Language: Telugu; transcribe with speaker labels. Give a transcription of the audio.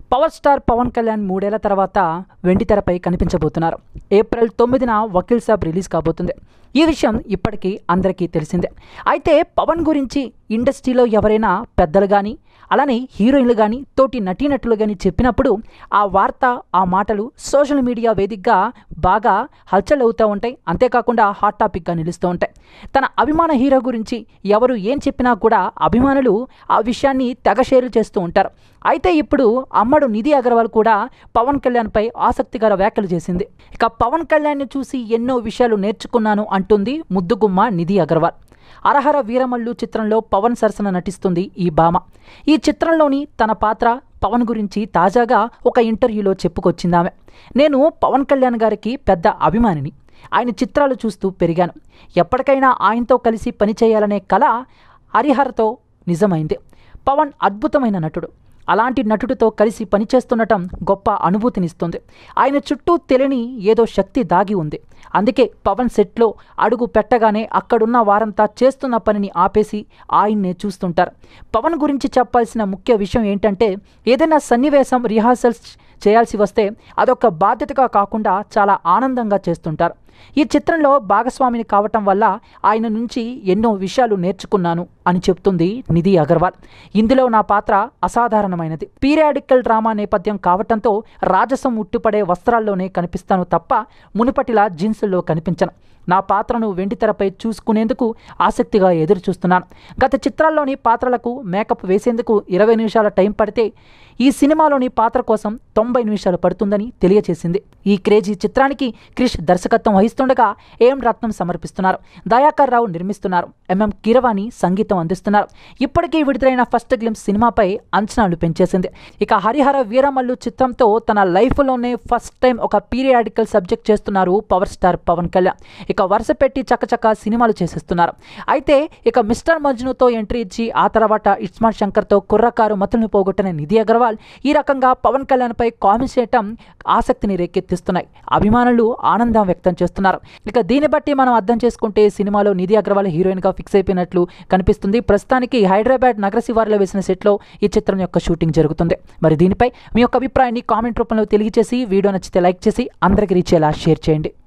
Speaker 1: పవర్ స్టార్ పవన్ కళ్యాణ్ మూడేళ్ల తర్వాత వెండితెరపై కనిపించబోతున్నారు ఏప్రిల్ తొమ్మిదిన వకీల్ సాబ్ రిలీజ్ కాబోతుంది ఈ విషయం ఇప్పటికీ అందరికీ తెలిసిందే అయితే పవన్ గురించి ఇండస్ట్రీలో ఎవరైనా పెద్దలు కానీ అలానే హీరోయిన్లు కానీ తోటి నటీనటులు కానీ చెప్పినప్పుడు ఆ వార్త ఆ మాటలు సోషల్ మీడియా వేదికగా బాగా హల్చల్ అవుతూ ఉంటాయి అంతేకాకుండా హాట్ టాపిక్గా నిలుస్తూ ఉంటాయి తన అభిమాన హీరో గురించి ఎవరు ఏం చెప్పినా కూడా అభిమానులు ఆ విషయాన్ని తెగ షేర్లు చేస్తూ ఉంటారు అయితే ఇప్పుడు అమ్మడు నిధి అగర్వాల్ కూడా పవన్ కళ్యాణ్పై ఆసక్తికర వ్యాఖ్యలు చేసింది ఇక పవన్ కళ్యాణ్ని చూసి ఎన్నో విషయాలు నేర్చుకున్నాను అంటుంది ముద్దుగుమ్మ నిధి అగర్వాల్ అరహర వీరమల్లు చిత్రంలో పవన్ సరసన నటిస్తుంది ఈ భామ ఈ చిత్రంలోని తన పాత్ర పవన్ గురించి తాజాగా ఒక ఇంటర్వ్యూలో చెప్పుకొచ్చిందామె నేను పవన్ కళ్యాణ్ గారికి పెద్ద అభిమానిని ఆయన చిత్రాలు చూస్తూ పెరిగాను ఎప్పటికైనా ఆయనతో కలిసి పనిచేయాలనే కళ హరిహరతో నిజమైంది పవన్ అద్భుతమైన నటుడు అలాంటి నటుడితో కలిసి పనిచేస్తుండటం గొప్ప అనుభూతినిస్తుంది ఆయన చుట్టూ తెలియని ఏదో శక్తి దాగి ఉంది అందుకే పవన్ సెట్లో అడుగు పెట్టగానే అక్కడున్న వారంతా చేస్తున్న పనిని ఆపేసి ఆయన్నే చూస్తుంటారు పవన్ గురించి చెప్పాల్సిన ముఖ్య విషయం ఏంటంటే ఏదైనా సన్నివేశం రిహార్సల్స్ చేయాల్సి వస్తే అదొక బాధ్యతగా కాకుండా చాలా ఆనందంగా చేస్తుంటారు ఈ చిత్రంలో భాగస్వామిని కావటం వల్ల ఆయన నుంచి ఎన్నో విషయాలు నేర్చుకున్నాను అని చెప్తుంది నిధి అగర్వాల్ ఇందులో నా పాత్ర అసాధారణమైనది పీరియాడికల్ డ్రామా నేపథ్యం కావటంతో రాజసం ఉట్టిపడే వస్త్రాల్లోనే కనిపిస్తాను తప్ప మునుపటిలా జీన్సుల్లో కనిపించను నా పాత్రను వెండితెరపై చూసుకునేందుకు ఆసక్తిగా ఎదురు చూస్తున్నాను గత చిత్రాల్లోని పాత్రలకు మేకప్ వేసేందుకు ఇరవై నిమిషాల టైం పడితే ఈ సినిమాలోని పాత్ర కోసం తొంభై నిమిషాలు పడుతుందని తెలియచేసింది ఈ క్రేజీ చిత్రానికి క్రిష్ దర్శకత్వం వహిస్తుండగా ఏం రత్నం సమర్పిస్తున్నారు దయాకర్ రావు నిర్మిస్తున్నారు ఎంఎం కీరవాణి సంగీతం అందిస్తున్నారు ఇప్పటికీ విడుదలైన ఫస్ట్ గ్లిమ్స్ సినిమాపై అంచనాలు పెంచేసింది ఇక హరిహర వీరమల్లు చిత్రంతో తన లైఫ్లోనే ఫస్ట్ టైం ఒక పీరియాడికల్ సబ్జెక్ట్ చేస్తున్నారు పవర్ స్టార్ పవన్ కళ్యాణ్ ఇక వరుస పెట్టి చక్కచక్క సినిమాలు చేసేస్తున్నారు అయితే ఇక మిస్టర్ మజ్నుతో ఎంట్రీ ఇచ్చి ఆ తర్వాత ఇస్మార్ట్ శంకర్తో కుర్రకారు మతులను పోగొట్టిన నిధి అగర్వాల్ ఈ రకంగా పవన్ కళ్యాణ్పై కామెంట్స్ చేయటం ఆసక్తిని రేకెత్తిస్తున్నాయి అభిమానులు ఆనందం వ్యక్తం చేస్తున్నారు ఇక దీన్ని బట్టి మనం అర్థం చేసుకుంటే సినిమాలో నిధి అగర్వాల్ హీరోయిన్గా ఫిక్స్ అయిపోయినట్లు కనిపిస్తుంది ప్రస్తుతానికి హైదరాబాద్ నగర శివారులో వేసిన సెట్లో ఈ చిత్రం యొక్క షూటింగ్ జరుగుతుంది మరి దీనిపై మీ యొక్క అభిప్రాయాన్ని కామెంట్ రూపంలో తెలియజేసి వీడియో నచ్చితే లైక్ చేసి అందరికీ రీచేలా షేర్ చేయండి